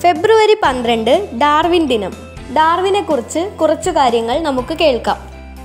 ഫെബ്രുവരി പന്ത്രണ്ട് ഡാർവിൻ ദിനം ഡാർവിനെക്കുറിച്ച് കുറച്ചു കാര്യങ്ങൾ നമുക്ക് കേൾക്കാം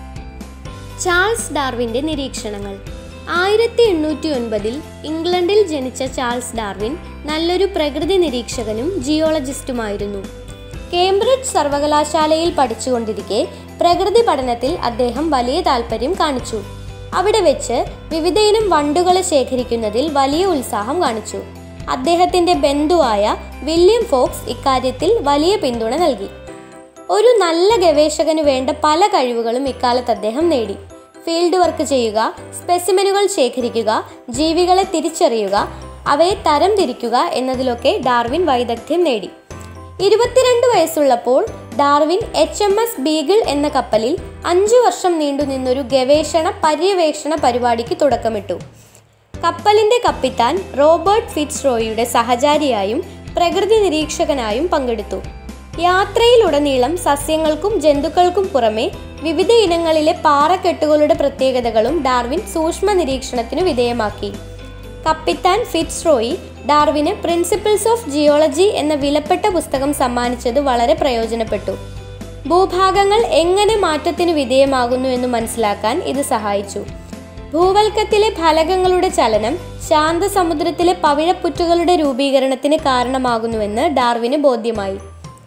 ചാൾസ് ഡാർവിൻ്റെ നിരീക്ഷണങ്ങൾ ആയിരത്തി എണ്ണൂറ്റി ഒൻപതിൽ ഇംഗ്ലണ്ടിൽ ജനിച്ച ചാൾസ് ഡാർവിൻ നല്ലൊരു പ്രകൃതി നിരീക്ഷകനും ജിയോളജിസ്റ്റുമായിരുന്നു കേംബ്രിഡ്ജ് സർവകലാശാലയിൽ പഠിച്ചുകൊണ്ടിരിക്കെ പ്രകൃതി പഠനത്തിൽ അദ്ദേഹം വലിയ താല്പര്യം കാണിച്ചു അവിടെ വെച്ച് വിവിധയിനം വണ്ടുകളെ ശേഖരിക്കുന്നതിൽ വലിയ ഉത്സാഹം കാണിച്ചു അദ്ദേഹത്തിന്റെ ബന്ധുവായ വില്യം ഫോക്സ് ഇക്കാര്യത്തിൽ വലിയ പിന്തുണ നൽകി ഒരു നല്ല ഗവേഷകന് വേണ്ട പല കഴിവുകളും ഇക്കാലത്ത് അദ്ദേഹം നേടി ഫീൽഡ് വർക്ക് ചെയ്യുക സ്പെസിമെനുകൾ ശേഖരിക്കുക ജീവികളെ തിരിച്ചറിയുക അവയെ തരം തിരിക്കുക എന്നതിലൊക്കെ ഡാർവിൻ വൈദഗ്ധ്യം നേടി ഇരുപത്തിരണ്ട് വയസ്സുള്ളപ്പോൾ Darwin H M S Beagle എന്ന കപ്പലിൽ അഞ്ചു വർഷം നീണ്ടുനിന്നൊരു ഗവേഷണ പര്യവേഷണ പരിപാടിക്ക് തുടക്കമിട്ടു കപ്പലിന്റെ കപ്പിത്താൻ റോബർട്ട് ഫിറ്റ്സ് റോയിയുടെ സഹചാരിയായും പ്രകൃതി നിരീക്ഷകനായും പങ്കെടുത്തു യാത്രയിലുടനീളം സസ്യങ്ങൾക്കും ജന്തുക്കൾക്കും പുറമെ വിവിധ ഇനങ്ങളിലെ പാറക്കെട്ടുകളുടെ പ്രത്യേകതകളും ഡാർവിൻ സൂക്ഷ്മ നിരീക്ഷണത്തിനു വിധേയമാക്കി കപ്പിത്താൻ ഫിറ്റ്സ് റോയി ഡാർവിന് പ്രിൻസിപ്പിൾസ് ഓഫ് ജിയോളജി എന്ന വിലപ്പെട്ട പുസ്തകം സമ്മാനിച്ചത് വളരെ പ്രയോജനപ്പെട്ടു ഭൂഭാഗങ്ങൾ എങ്ങനെ മാറ്റത്തിന് വിധേയമാകുന്നു എന്ന് മനസ്സിലാക്കാൻ ഇത് സഹായിച്ചു ഭൂവൽക്കത്തിലെ ഫലകങ്ങളുടെ ചലനം ശാന്തസമുദ്രത്തിലെ പവിഴപ്പുറ്റുകളുടെ രൂപീകരണത്തിന് കാരണമാകുന്നുവെന്ന് ഡാർവിന് ബോധ്യമായി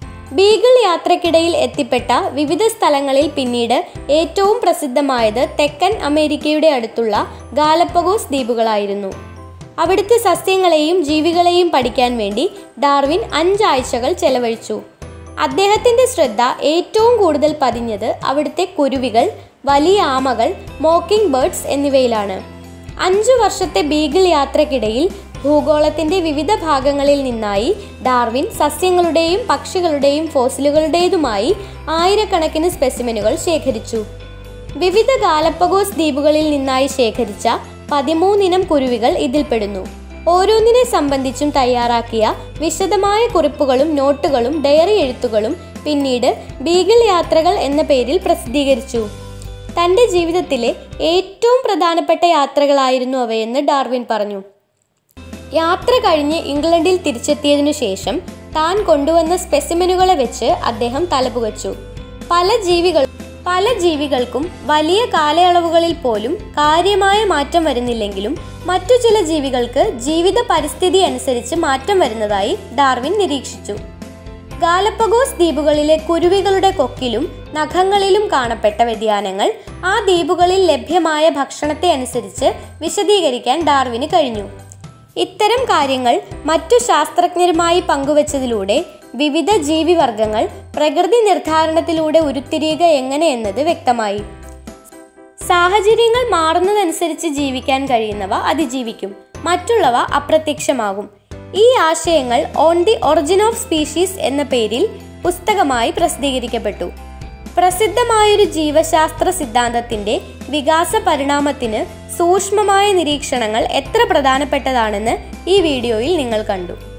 ബീഗിൾ യാത്രക്കിടയിൽ എത്തിപ്പെട്ട വിവിധ സ്ഥലങ്ങളിൽ പിന്നീട് ഏറ്റവും പ്രസിദ്ധമായത് തെക്കൻ അമേരിക്കയുടെ അടുത്തുള്ള ഗാലപ്പഗോസ് ദ്വീപുകളായിരുന്നു അവിടുത്തെ സസ്യങ്ങളെയും ജീവികളെയും പഠിക്കാൻ വേണ്ടി ഡാർവിൻ അഞ്ചാഴ്ചകൾ ചെലവഴിച്ചു അദ്ദേഹത്തിന്റെ ശ്രദ്ധ ഏറ്റവും കൂടുതൽ പതിഞ്ഞത് അവിടുത്തെ കുരുവികൾ വലിയ ആമകൾ മോക്കിംഗ് ബേർഡ്സ് എന്നിവയിലാണ് അഞ്ചു വർഷത്തെ ബീഗിൾ യാത്രക്കിടയിൽ ഭൂഗോളത്തിന്റെ വിവിധ ഭാഗങ്ങളിൽ നിന്നായി ഡാർവിൻ സസ്യങ്ങളുടെയും പക്ഷികളുടെയും ഫോസിലുകളുടേതുമായി ആയിരക്കണക്കിന് സ്പെസിമെനുകൾ ശേഖരിച്ചു വിവിധ ഗാലപ്പഗോസ് ദ്വീപുകളിൽ നിന്നായി ശേഖരിച്ച പതിമൂന്നിനം കുരുവികൾ ഇതിൽപ്പെടുന്നു ഓരോന്നിനെ സംബന്ധിച്ചും തയ്യാറാക്കിയ വിശദമായ കുറിപ്പുകളും നോട്ടുകളും ഡയറി എഴുത്തുകളും പിന്നീട് ബീഗിൾ യാത്രകൾ എന്ന പേരിൽ പ്രസിദ്ധീകരിച്ചു തന്റെ ജീവിതത്തിലെ ഏറ്റവും പ്രധാനപ്പെട്ട യാത്രകളായിരുന്നു അവയെന്ന് ഡാർവിൻ പറഞ്ഞു യാത്ര കഴിഞ്ഞ് ഇംഗ്ലണ്ടിൽ തിരിച്ചെത്തിയതിനു ശേഷം താൻ കൊണ്ടുവന്ന സ്പെസിമെനുകളെ വെച്ച് അദ്ദേഹം തലപുകച്ചു പല ജീവികൾ പല ജീവികൾക്കും വലിയ കാലയളവുകളിൽ പോലും കാര്യമായ മാറ്റം വരുന്നില്ലെങ്കിലും മറ്റു ചില ജീവികൾക്ക് ജീവിത പരിസ്ഥിതി അനുസരിച്ച് മാറ്റം വരുന്നതായി ഡാർവിൻ നിരീക്ഷിച്ചു ഗാലപ്പഗോസ് ദ്വീപുകളിലെ കുരുവികളുടെ കൊക്കിലും നഖങ്ങളിലും കാണപ്പെട്ട വ്യതിയാനങ്ങൾ ആ ദ്വീപുകളിൽ ലഭ്യമായ ഭക്ഷണത്തെ അനുസരിച്ച് വിശദീകരിക്കാൻ ഡാർവിന് കഴിഞ്ഞു ഇത്തരം കാര്യങ്ങൾ മറ്റു ശാസ്ത്രജ്ഞരുമായി പങ്കുവച്ചതിലൂടെ വിവിധ ജീവിവർഗങ്ങൾ പ്രകൃതി നിർദ്ധാരണത്തിലൂടെ ഉരുത്തിരിയുക എങ്ങനെയെന്നത് വ്യക്തമായി സാഹചര്യങ്ങൾ മാറുന്നതനുസരിച്ച് ജീവിക്കാൻ കഴിയുന്നവ അതിജീവിക്കും മറ്റുള്ളവ അപ്രത്യക്ഷമാകും ഈ ആശയങ്ങൾ on the origin of species എന്ന പേരിൽ പുസ്തകമായി പ്രസിദ്ധീകരിക്കപ്പെട്ടു പ്രസിദ്ധമായൊരു ജീവശാസ്ത്ര സിദ്ധാന്തത്തിന്റെ വികാസ പരിണാമത്തിന് സൂക്ഷ്മമായ നിരീക്ഷണങ്ങൾ എത്ര പ്രധാനപ്പെട്ടതാണെന്ന് ഈ വീഡിയോയിൽ നിങ്ങൾ കണ്ടു